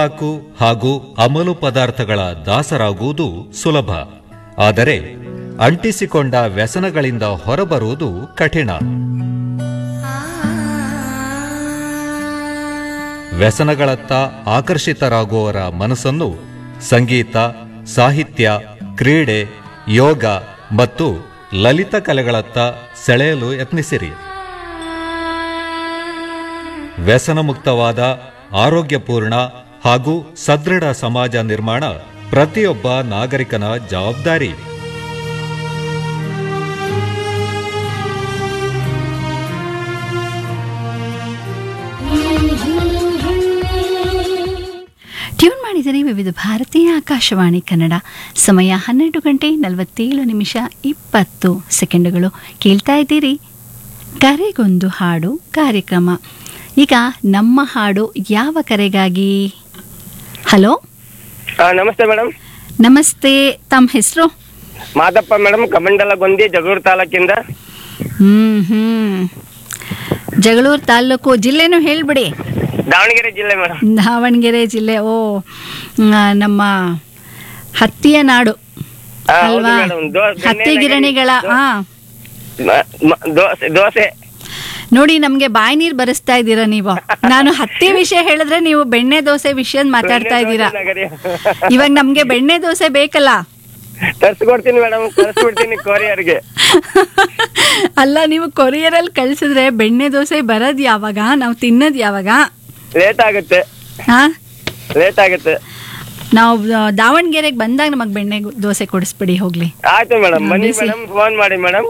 ತಂಬಾಕು ಹಾಗೂ ಅಮಲು ಪದಾರ್ಥಗಳ ದಾಸರಾಗುವುದು ಸುಲಭ ಆದರೆ ಅಂಟಿಸಿಕೊಂಡ ವ್ಯಸನಗಳಿಂದ ಹೊರಬರುವುದು ಕಠಿಣ ವ್ಯಸನಗಳತ್ತ ಆಕರ್ಷಿತರಾಗುವವರ ಮನಸ್ಸನ್ನು ಸಂಗೀತ ಸಾಹಿತ್ಯ ಕ್ರೀಡೆ ಯೋಗ ಮತ್ತು ಲಲಿತ ಕಲೆಗಳತ್ತ ಸೆಳೆಯಲು ಯತ್ನಿಸಿರಿ ವ್ಯಸನಮುಕ್ತವಾದ ಆರೋಗ್ಯಪೂರ್ಣ ಹಾಗೂ ಸದೃಢ ಸಮಾಜ ನಿರ್ಮಾಣ ಪ್ರತಿಯೊಬ್ಬ ನಾಗರಿಕನ ಜವಾಬ್ದಾರಿ ಟ್ಯೂನ್ ಮಾಡಿದರೆ ವಿವಿಧ ಭಾರತೀಯ ಆಕಾಶವಾಣಿ ಕನ್ನಡ ಸಮಯ ಹನ್ನೆರಡು ಗಂಟೆ ನಲವತ್ತೇಳು ನಿಮಿಷ ಇಪ್ಪತ್ತು ಸೆಕೆಂಡುಗಳು ಕೇಳ್ತಾ ಇದ್ದೀರಿ ಕರೆಗೊಂದು ಹಾಡು ಕಾರ್ಯಕ್ರಮ ಈಗ ನಮ್ಮ ಹಾಡು ಯಾವ ಕರೆಗಾಗಿ ಹಲೋ ಹಾ ನಮಸ್ತೆ ಮೇಡಮ್ ನಮಸ್ತೆ ತಮ್ಮ ಹೆಸರು ಮಾದಪ್ಪ ಮೇಡಮ್ ಕಮಂಡಲ ಗೊಂದಿ ಜಗಳೂರು ತಾಲೂಕಿಂದ ಹ್ಮ್ ಹ್ಮ್ ಜಗಳೂರು ತಾಲೂಕು ಜಿಲ್ಲೆನೂ ಹೇಳ್ಬಿಡಿ ದಾವಣಗೆರೆ ಜಿಲ್ಲೆ ಮೇಡಮ್ ದಾವಣಗೆರೆ ಜಿಲ್ಲೆ ಓ ಮ್, ನಮ್ಮ ಹತ್ತಿಯ ನಾಡು ಹಾ, ಹೌದು ಅಲ್ವಾ ಮೇಡಮ್. ದೋ- ಹತ್ತಿ ಬೆಣ್ಣೆ ಗಿರಣಿಗಳ ದೋ- ಹಾ ಮ- ಮ- ದೋಸೆ ದೋಸೆ ನೋಡಿ ನಮ್ಗೆ ಬಾಯಿ ನೀರ್ ಬರೆಸ್ತಾ ಇದ್ದೀರಾ ನೀವು ನಾನು ಹತ್ತಿ ವಿಷಯ ಹೇಳಿದ್ರೆ ನೀವು ಬೆಣ್ಣೆ ದೋಸೆ ವಿಷಯ ಮಾತಾಡ್ತಾ ಇದ್ದೀರಾ ನಗರಿ. ಇವಾಗ ನಮ್ಗೆ ಬೆಣ್ಣೆ ದೋಸೆ ಬೇಕಲ್ಲ ತರ್ಸ್ಕೊಡ್ತೀನಿ ಮೇಡಮ್ ಕಳ್ಸ್ಬಿಡ್ತೀನಿ ಕೊರಿಯರ್ಗೆ ಅಲ್ಲ ನೀವು ಕೊರಿಯರಲ್ಲಿ ಕಳ್ಸಿದ್ರೆ ಬೆಣ್ಣೆ ದೋಸೆ ಬರೋದ್ ಯಾವಾಗ ನಾವು ತಿನ್ನೋದ್ ಯಾವಾಗ ಲೇಟ್ ಆಗುತ್ತೆ ಹಾ ಲೇಟ್ ಆಗುತ್ತೆ ನಾವು ಆ, ದಾವಣಗೆರೆಗೆ ಬಂದಾಗ ನಮಗ್ ಬೆಣ್ಣೆ ಗು- ದೋಸೆ ಕೊಡಿಸ್ಬಿಡಿ ಹೋಗ್ಲಿ ಆಯ್ತು ಮೇಡಮ್ ಬನ್ನಿ ಬಿಸಿ. ಮೇಡಮ್ ಫೋನ್ ಮಾಡಿ ಮೇಡಮ್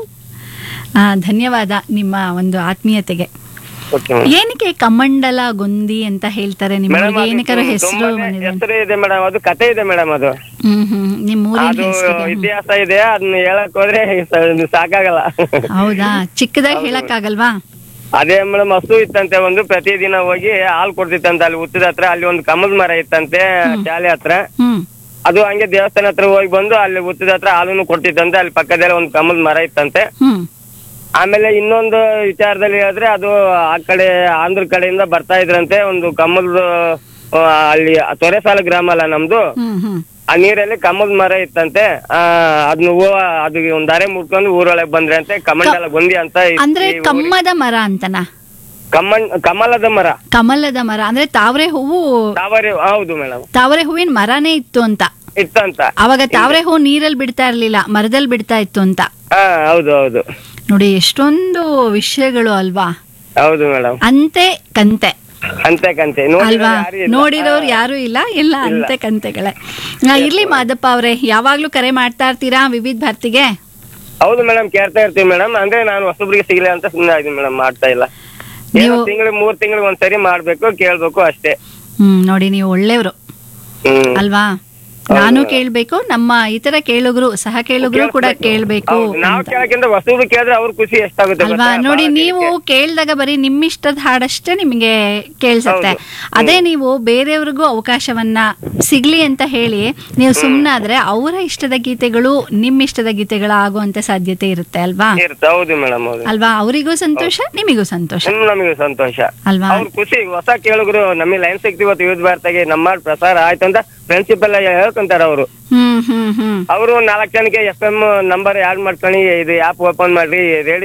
ಆ, ಧನ್ಯವಾದ ನಿಮ್ಮ ಒಂದು ಆತ್ಮೀಯತೆಗೆ ಓಕೆ ಮೇಡಮ್ ಏನಕ್ಕೆ ಕಮಂಡಲ ಗೊಂದಿ ಅಂತ ಹೇಳ್ತಾರೆ ಮೇಡಮ್ ನಿಮಗೆ ಏನಕ್ಕಾರ ಹೆಸರು ತುಂಬಾನೇ ಬಂದಿದೆ ಹೆಸರು ಇದೆ ಮೇಡಮ್ ಅದು ಕತೆ ಇದೆ ಮೇಡಮ್ ಅದು ಹ್ಮ್ ಹ್ಮ್ ನಿಮ್ ಊರಿನ ಅದು ಹೆಸರಿಗೆ ಇತಿಹಾಸ ಇದೆ ಅದನ್ನ ಹೇಳಕ್ ಹೋದ್ರೆ ಸ- ಸಾಕಾಗಲ್ಲ ಹೌದಾ ಚಿಕ್ಕದಾಗಿ ಹೇಳಕ್ಕಾಗಲ್ವಾ ಅದೇ ಮೇಡಮ್ ಹಸು ಇತ್ತಂತೆ ಒಂದು ಪ್ರತಿದಿನ ಹೋಗಿ ಹಾಲು ಕೊಡ್ತಿತ್ತಂತೆ ಅಲ್ಲಿ ಹುತ್ತದ ಹತ್ರ ಅಲ್ಲಿ ಒಂದು ಕಮಲ್ ಮರ ಇತ್ತಂತೆ ಶಾಲೆ ಹತ್ರ ಹ್ಮ್ ಅದು ಹಂಗೆ ದೇವಸ್ಥಾನ ಹತ್ರ ಹೋಗಿ ಬಂದು ಅಲ್ಲಿ ಹುತ್ತದ ಹತ್ರ ಹಾಲನ್ನು ಕೊಡ್ತಿತ್ತಂತೆ ಅಲ್ಲಿ ಪಕ್ಕದಲ್ಲಿ ಒಂದು ಕಮಲ್ ಮರ ಇತ್ತಂತೆ ಹ್ಮ್ ಆಮೇಲೆ ಇನ್ನೊಂದು ವಿಚಾರದಲ್ಲಿ ಹೇಳಿದ್ರೆ ಅದು ಆ ಕಡೆ ಆಂಧ್ರ ಕಡೆಯಿಂದ ಬರ್ತಾ ಇದ್ರಂತೆ ಒಂದು ಕಮಲ್ದ ಆ, ಅಲ್ಲಿ ತೊರೆಸಾಲ ಗ್ರಾಮ ಅಲ್ಲ ನಮ್ದು ಹ್ಮ್ ಹ್ಮ್ ಆ ನೀರಲ್ಲಿ ಕಮಲ್ ಮರ ಇತ್ತಂತೆ ಆ ಅದನ್ನ ಹೂವ ಅದು ಒಂದ್ ದಾರೆ ಮುಟ್ಕೊಂಡು ಊರೊಳಗೆ ಬಂದ್ರೆ ಅಂತೆ ಕಮಂಡಲ ಗೊಂದಿ ಅಂತ ಇತ್ತು ಅಂದ್ರೆ ಈ ಊರಿಗೆ. ಕಮ್ಮದ ಮರ ಅಂತನಾ ಕಮನ್ ಕಮಲದ ಮರ ಕಮಲದ ಮರ ಅಂದ್ರೆ ತಾವರೆ ಹೂವು ತಾವರೆ ಹೌದು ಮೇಡಮ್ ತಾವರೆ ಹೂವಿನ ಮರನೇ ಇತ್ತು ಅಂತ ಇತ್ತಂತ ಅವಾಗ ತಾವರೆ ಹೂ ನೀರಲ್ಲಿ ಬಿಡ್ತಾ ಇರ್ಲಿಲ್ಲ ಮರದಲ್ಲಿ ಬಿಡ್ತಾ ಇತ್ತು ಅಂತ ಹಾ ಹೌದು ಹೌದು ನೋಡಿ ಎಷ್ಟೊಂದು ವಿಷಯಗಳು ಅಲ್ವಾ ಹೌದು ಮೇಡಮ್ ಅಂತೆ ಕಂತೆ ಅಂತೆ ಕಂತೆ ಅಲ್ವಾ ನೋಡಿರೋರು ಯಾರು ಇಲ್ಲ. ನೋಡಿರೋರು ಯಾರು ಇಲ್ಲ ಎಲ್ಲ ಅಂತೆ ಕಂತೆಗಳೇ ಆ, ಇರ್ಲಿ ಮಾದಪ್ಪ ಅವ್ರೆ ಯಾವಾಗ್ಲೂ ಕರೆ ಮಾಡ್ತಾ ಇರ್ತೀರಾ ವಿವಿಧ ಭಾರತಿಗೆ ಹೌದು ಮೇಡಮ್ ಕೇಳ್ತಾ ಇರ್ತೀವಿ ಮೇಡಮ್ ಅಂದ್ರೆ ನಾನು ಹೊಸಬ್ರಿಗೆ ಸಿಗ್ಲಿ ಅಂತ ಸುಮ್ಮನೆ ಆಗಿದ್ದೀನಿ ಮೇಡಮ್ ಮಾಡ್ತಾ ಇಲ್ಲ ಏನೋ ನೀವು- ತಿಂಗಳು ಮೂರ್ ತಿಂಗಳು ಒಂದ್ಸರಿ ಮಾಡ್ಬೇಕು ಕೇಳ್ಬೇಕು ಅಷ್ಟೇ ಹ್ಮ್ ನೋಡಿ ನೀವು ಒಳ್ಳೆಯವರು ಹ್ಮ್ ಅಲ್ವಾ ನಾನು ಕೇಳ್ಬೇಕು ನಮ್ಮ ಇತರ ಕೇಳುಗರು ಸಹ ಕೇಳುಗರು ಕೂಡ ಕೇಳ್ಬೇಕು ಹೌದು, ನಾವು ಅಂತ. ಕೇಳಕ್ಕಿಂತ ಹೊಸಬ್ರು ಕೇಳಿದ್ರೆ ಅವ್ರ ಖುಷಿ ಎಷ್ಟಾಗುತ್ತೆ ಅಲ್ವಾ ಗೊತ್ತಾ? ನೋಡಿ ಬಹಳ ನೀವು ಜನಕ್ಕೆ. ಕೇಳ್ದಾಗ ಬರೀ ನಿಮ್ಮಿಷ್ಟದ ಹಾಡಷ್ಟೇ ನಿಮಗೆ ಕೇಳಿಸುತ್ತೆ ಹೌದು. ಅದೇ ನೀವು ಬೇರೆಯವ್ರಿಗೂ ಅವಕಾಶವನ್ನ ಸಿಗ್ಲಿ ಅಂತ ಹೇಳಿ ನೀವು ಸುಮ್ಮನಾದ್ರೆ ಅವರ ಇಷ್ಟದ ಗೀತೆಗಳು ನಿಮ್ಮ ಇಷ್ಟದ ಗೀತೆಗಳು ಆಗುವಂತ ಸಾಧ್ಯತೆ ಇರುತ್ತೆ ಅಲ್ವಾ ಇರುತ್ತೆ ಹೌದು ಮೇಡಮ್ ಹೌದು ಅಲ್ವಾ ಅವರಿಗೂ ಸಂತೋಷ ನಿಮಿಗೂ ಸಂತೋಷ ಹ್ಮ್, ನಮಗೆ ಸಂತೋಷ ಅಲ್ವಾ ಅವ್ರ ಖುಷಿ ಹೊಸ ಕೇಳುಗರು ನಮಗೆ ಲೈನ್ ಸಿಕ್ತಿ ಇವತ್ತು ಯೂತ್ ಭಾರತಾಗೆ ನಮ್ಮ ಪ್ರಸಾರ ಆಯ್ತು ಅಂತ ಫ್ರೆಂಡ್ಶಿಪ್ ಎಲ್ಲ ಹೇಳ್ಕೊಂತಾರ ಅವರು ಹ್ಮ್ ಹ್ಮ್ ಹ್ಮ್ ಅವರು ನಾಲ್ಕು ಜನಕ್ಕೆ ಎಫ್ ಎಂ ನಂಬರ್ ಯಾಡ್ ಮಾಡ್ಕೊಳ್ಳಿ ಇದು ಆ್ಯಪ್ ಓಪನ್ ಮಾಡ್ರಿ ರೇಡಿಯೋ